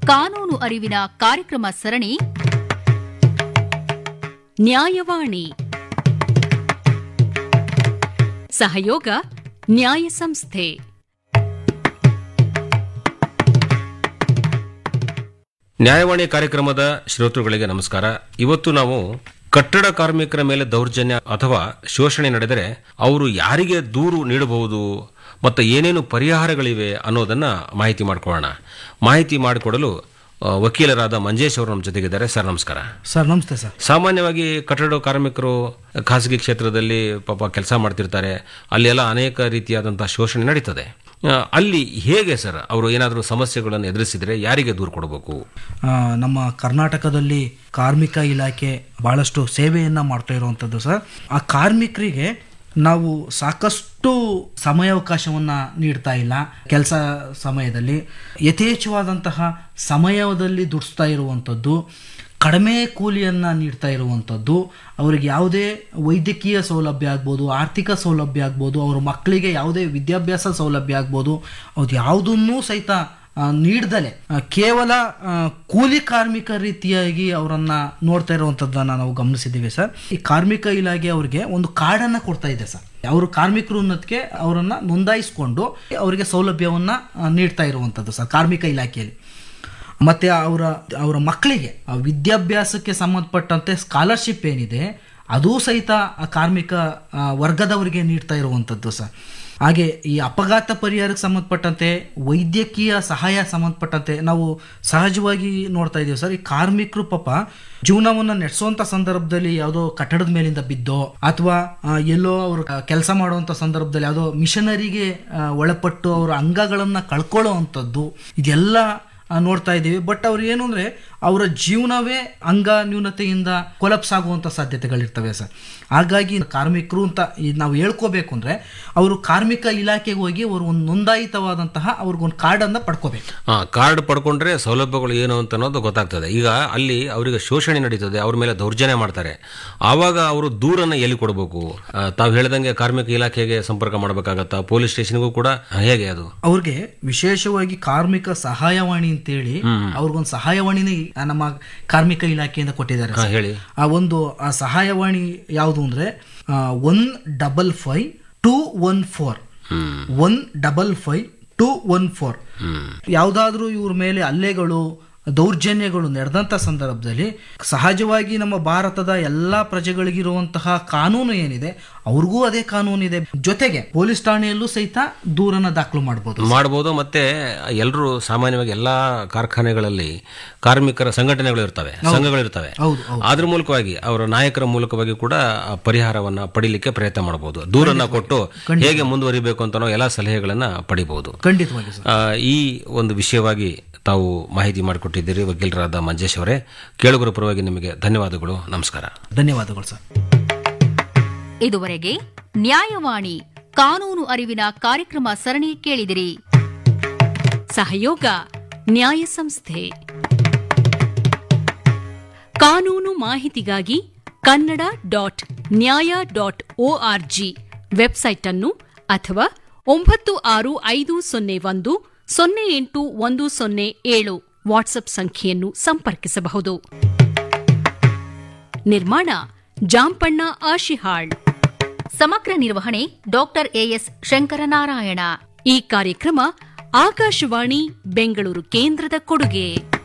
ಕಾನೂನು ಅರಿವಿನ ಕಾರ್ಯಕ್ರಮ ಸರಣಿ ನ್ಯಾಯವಾಣಿ ಸಹಯೋಗ ನ್ಯಾಯ ಸಂಸ್ಥೆ ನ್ಯಾಯವಾಣಿ ಕಾರ್ಯಕ್ರಮದ ಶ್ರೋತೃಗಳಿಗೆ ನಮಸ್ಕಾರ ಇವತ್ತು ನಾವು ಕಟ್ಟಡ ಕಾರ್ಮಿಕರ ಮೇಲೆ ದೌರ್ಜನ್ಯ ಅಥವಾ ಶೋಷಣೆ ನಡೆದರೆ ಅವರು ಯಾರಿಗೆ ದೂರು ನೀಡಬಹುದು ಮತ್ತು ಏನೇನು ಪರಿಹಾರಗಳಿವೆ ಅನ್ನೋದನ್ನ ಮಾಹಿತಿ ಮಾಡ್ಕೊಳ್ಳೋಣ ಮಾಹಿತಿ ಮಾಡಿಕೊಡಲು ಆ, ವಕೀಲರಾದ ಮಂಜೇಶ್ ಅವರು ನಮ್ಮ ಜೊತೆಗಿದ್ದಾರೆ ಸರ್ ನಮಸ್ಕಾರ ಸರ್ ನಮಸ್ತೆ ಸರ್ ಸಾಮಾನ್ಯವಾಗಿ ಕಟ್ಟಡ ಕಾರ್ಮಿಕರು ಖಾಸಗಿ ಕ್ಷೇತ್ರದಲ್ಲಿ ಪಾಪ ಕೆಲಸ ಮಾಡ್ತಿರ್ತಾರೆ ಅಲ್ಲೆಲ್ಲ ಅನೇಕ ರೀತಿಯಾದಂತಹ ಶೋಷಣೆ ನಡೀತದೆ ಆ, ಅಲ್ಲಿ ಹೇಗೆ ಸರ್ ಅವರು ಏನಾದರೂ ಸಮಸ್ಯೆಗಳನ್ನು ಎದುರಿಸಿದರೆ ಯಾರಿಗೆ ದೂರು ಕೊಡಬೇಕು ಆ, ನಮ್ಮ ಕರ್ನಾಟಕದಲ್ಲಿ ಕಾರ್ಮಿಕ ಇಲಾಖೆ ಬಹಳಷ್ಟು ಸೇವೆಯನ್ನ ಮಾಡ್ತಾ ಇರುವಂಥದ್ದು ಸರ್ ಆ ಕಾರ್ಮಿಕರಿಗೆ ನಾವು ಸಾಕಷ್ಟು ಸಮಯಾವಕಾಶವನ್ನ ನೀಡ್ತಾ ಇಲ್ಲ ಕೆಲಸ ಸಮಯದಲ್ಲಿ ಯಥೇಚ್ಛವಾದಂತಹ ಸಮಯದಲ್ಲಿ ದುಡಿಸ್ತಾ ಇರುವಂಥದ್ದು ಕಡಿಮೆ ಕೂಲಿಯನ್ನು ನೀಡ್ತಾ ಇರುವಂಥದ್ದು ಅವರಿಗೆ ಯಾವುದೇ ವೈದ್ಯಕೀಯ ಸೌಲಭ್ಯ ಆಗ್ಬೋದು ಆರ್ಥಿಕ ಸೌಲಭ್ಯ ಆಗ್ಬೋದು ಅವ್ರ ಮಕ್ಕಳಿಗೆ ಯಾವುದೇ ವಿದ್ಯಾಭ್ಯಾಸ ಸೌಲಭ್ಯ ಆಗ್ಬೋದು ಅದು ಯಾವುದನ್ನೂ ಸಹಿತ ಆ, ನೀಡ್ದಲೆ ಆ, ಕೇವಲ ಆ, ಕೂಲಿ ಕಾರ್ಮಿಕ ರೀತಿಯಾಗಿ ಅವರನ್ನ ನೋಡ್ತಾ ಇರುವಂಥದ್ದನ್ನ ನಾವು ಗಮನಿಸಿದ್ದೀವಿ ಸರ್ ಈ ಕಾರ್ಮಿಕ ಇಲಾಖೆ ಅವರಿಗೆ ಒಂದು ಕಾರ್ಡನ್ನು ಕೊಡ್ತಾ ಇದೆ ಸರ್ ಅವರು ಕಾರ್ಮಿಕರು ಅನ್ನೋದಕ್ಕೆ ಅವರನ್ನ ನೋಂದಾಯಿಸಿಕೊಂಡು ಅವರಿಗೆ ಸೌಲಭ್ಯವನ್ನ ಆ, ನೀಡ್ತಾ ಇರುವಂಥದ್ದು ಸರ್ ಕಾರ್ಮಿಕ ಇಲಾಖೆಯಲ್ಲಿ ಮತ್ತೆ ಅವರ ಅವರ ಮಕ್ಕಳಿಗೆ ಆ ವಿದ್ಯಾಭ್ಯಾಸಕ್ಕೆ ಸಂಬಂಧಪಟ್ಟಂತೆ ಸ್ಕಾಲರ್ಶಿಪ್ ಏನಿದೆ ಅದೂ ಸಹಿತ ಆ ಕಾರ್ಮಿಕ ಆ, ವರ್ಗದವರಿಗೆ ನೀಡ್ತಾ ಇರುವಂಥದ್ದು ಸರ್ ಹಾಗೆ ಈ ಅಪಘಾತ ಪರಿಹಾರಕ್ಕೆ ಸಂಬಂಧಪಟ್ಟಂತೆ ವೈದ್ಯಕೀಯ ಸಹಾಯ ಸಂಬಂಧಪಟ್ಟಂತೆ ನಾವು ಸಹಜವಾಗಿ ನೋಡ್ತಾ ಇದ್ದೀವಿ ಸರ್ ಈ ಕಾರ್ಮಿಕರು ಪಾಪ ಜೀವನವನ್ನು ನಡೆಸುವಂತ ಸಂದರ್ಭದಲ್ಲಿ ಯಾವುದೋ ಕಟ್ಟಡದ ಮೇಲಿಂದ ಬಿದ್ದೋ ಅಥವಾ ಎಲ್ಲೋ ಅವರು ಕೆಲಸ ಮಾಡುವಂತ ಸಂದರ್ಭದಲ್ಲಿ ಯಾವುದೋ ಮಿಷನರಿಗೆ ಆ, ಒಳಪಟ್ಟು ಅವರ ಅಂಗಗಳನ್ನ ಕಳ್ಕೊಳ್ಳೋ ಅಂಥದ್ದು ಇದೆಲ್ಲ ಆ, ನೋಡ್ತಾ ಇದ್ದೀವಿ ಬಟ್ ಅವ್ರು ಏನು ಅಂದ್ರೆ ಅವರ ಜೀವನವೇ ಅಂಗ ನ್ಯೂನತೆಯಿಂದ ಕೊಲಪ್ಸ್ ಆಗುವಂತ ಸಾಧ್ಯತೆಗಳಿರ್ತವೆ ಸರ್ ಹಾಗಾಗಿ ಕಾರ್ಮಿಕರು ಅಂತ ಈ ನಾವು ಹೇಳ್ಕೋಬೇಕು ಅಂದ್ರೆ ಅವರು ಕಾರ್ಮಿಕ ಇಲಾಖೆಗೆ ಹೋಗಿ ಅವರು ಒಂದು ನೋಂದಾಯಿತವಾದಂತಹ ಅವ್ರಿಗೊಂದು ಕಾರ್ಡನ್ನು ಪಡ್ಕೋಬೇಕು ಆ ಕಾರ್ಡ್ ಪಡ್ಕೊಂಡ್ರೆ ಸೌಲಭ್ಯಗಳು ಏನು ಅಂತ ಅನ್ನೋದು ಗೊತ್ತಾಗ್ತದೆ ಈಗ ಅಲ್ಲಿ ಅವರಿಗೆ ಶೋಷಣೆ ನಡೀತದೆ ಅವ್ರ ಮೇಲೆ ದೌರ್ಜನ್ಯ ಮಾಡ್ತಾರೆ ಆವಾಗ ಅವರು ದೂರನ್ನ ಎಲ್ಲಿ ಕೊಡಬೇಕು ಆ, ತಾವು ಹೇಳ್ದಂಗೆ ಕಾರ್ಮಿಕ ಇಲಾಖೆಗೆ ಸಂಪರ್ಕ ಮಾಡಬೇಕಾಗತ್ತಾ ಪೊಲೀಸ್ ಸ್ಟೇಷನ್ಗೂ ಕೂಡ ಹೇಗೆ ಅದು ಅವ್ರಿಗೆ ವಿಶೇಷವಾಗಿ ಕಾರ್ಮಿಕ ಸಹಾಯವಾಣಿ ಅಂತೇಳಿ ಅವ್ರಿಗೊಂದು ಸಹಾಯವಾಣಿನೇ ಆ ನಮ್ಮ ಕಾರ್ಮಿಕ ಇಲಾಖೆಯಿಂದ ಕೊಟ್ಟಿದ್ದಾರೆ ಹಾ, ಸರ್. ಹೇಳಿ ಆ ಒಂದು ಆ ಸಹಾಯವಾಣಿ ಯಾವುದು ಅಂದ್ರೆ one double five two one four hmm one double five two one four hmm ಯಾವುದಾದ್ರೂ ಇವ್ರ ಮೇಲೆ ಹಲ್ಲೆಗಳು ದೌರ್ಜನ್ಯಗಳು ನಡೆದಂಥ ಸಂದರ್ಭದಲ್ಲಿ ಸಹಜವಾಗಿ ನಮ್ಮ ಭಾರತದ ಎಲ್ಲ ಪ್ರಜೆಗಳಿಗಿರುವಂತಹ ಕಾನೂನು ಏನಿದೆ ಅವ್ರಿಗೂ ಅದೇ ಕಾನೂನಿದೆ ಜೊತೆಗೆ ಪೊಲೀಸ್ ಠಾಣೆಯಲ್ಲೂ ಸಹಿತ ದೂರನ್ನ ದಾಖಲು ಮಾಡಬಹುದು ಮಾಡ್ಬೋದು ಮತ್ತೆ ಎಲ್ಲರೂ ಸಾಮಾನ್ಯವಾಗಿ ಎಲ್ಲಾ ಕಾರ್ಖಾನೆಗಳಲ್ಲಿ ಕಾರ್ಮಿಕರ ಸಂಘಟನೆಗಳು ಇರ್ತವೆ ಸಂಘಗಳು ಇರ್ತವೆ ಹೌದು ಹೌದು ಅದ್ರ ಮೂಲಕವಾಗಿ ಅವರ ನಾಯಕರ ಮೂಲಕವಾಗಿ ಕೂಡ ಆ ಪರಿಹಾರವನ್ನ ಪಡಿಲಿಕ್ಕೆ ಪ್ರಯತ್ನ ಮಾಡಬಹುದು ದೂರನ್ನ ಕೊಟ್ಟು ಹೇಗೆ ಮುಂದುವರಿಬೇಕು ಅಂತ ಅನ್ನೋ ಎಲ್ಲಾ ಸಲಹೆಗಳನ್ನ ಪಡಿಬಹುದು ಖಂಡಿತವಾಗಿ ಸರ್ ಆ, ಈ ಒಂದು ವಿಷಯವಾಗಿ ತಾವು ಮಾಹಿತಿ ಮಾಡಿಕೊಟ್ಟಿದ್ದೀರಿ ವಕೀಲರಾದ ಮಂಜೇಶ್ ಅವರೇ ಕೇಳುಗರ ಪರವಾಗಿ ನಿಮಗೆ ಧನ್ಯವಾದಗಳು ನಮಸ್ಕಾರ ಧನ್ಯವಾದಗಳು ಸರ್ ಇದುವರೆಗೆ ನ್ಯಾಯವಾಣಿ ಕಾನೂನು ಅರಿವಿನ ಕಾರ್ಯಕ್ರಮ ಸರಣಿ ಕೇಳಿದಿರಿ ಸಹಯೋಗ ನ್ಯಾಯ ಸಂಸ್ಥೆ ಕಾನೂನು ಮಾಹಿತಿಗಾಗಿ Kannada dot Nyaya dot ORG website ಅನ್ನು ಅಥವಾ ಒಂಬತ್ತು ಆರು ಐದು ಸೊನ್ನೆ ಒಂದು ಸೊನ್ನೆ ಎಂಟು ಒಂದು ಸೊನ್ನೆ ಏಳು ವಾಟ್ಸ್ಆಪ್ ಸಂಖ್ಯೆಯನ್ನು ಸಂಪರ್ಕಿಸಬಹುದು ನಿರ್ಮಾಣ ಜಾಂಪಣ್ಣ ಆಶಿಹಾಳ್ ಸಮಗ್ರ ನಿರ್ವಹಣೆ ಡಾಕ್ಟರ್ ಎಎಸ್ ಶಂಕರನಾರಾಯಣ ಈ ಕಾರ್ಯಕ್ರಮ ಆಕಾಶವಾಣಿ ಬೆಂಗಳೂರು ಕೇಂದ್ರದ ಕೊಡುಗೆ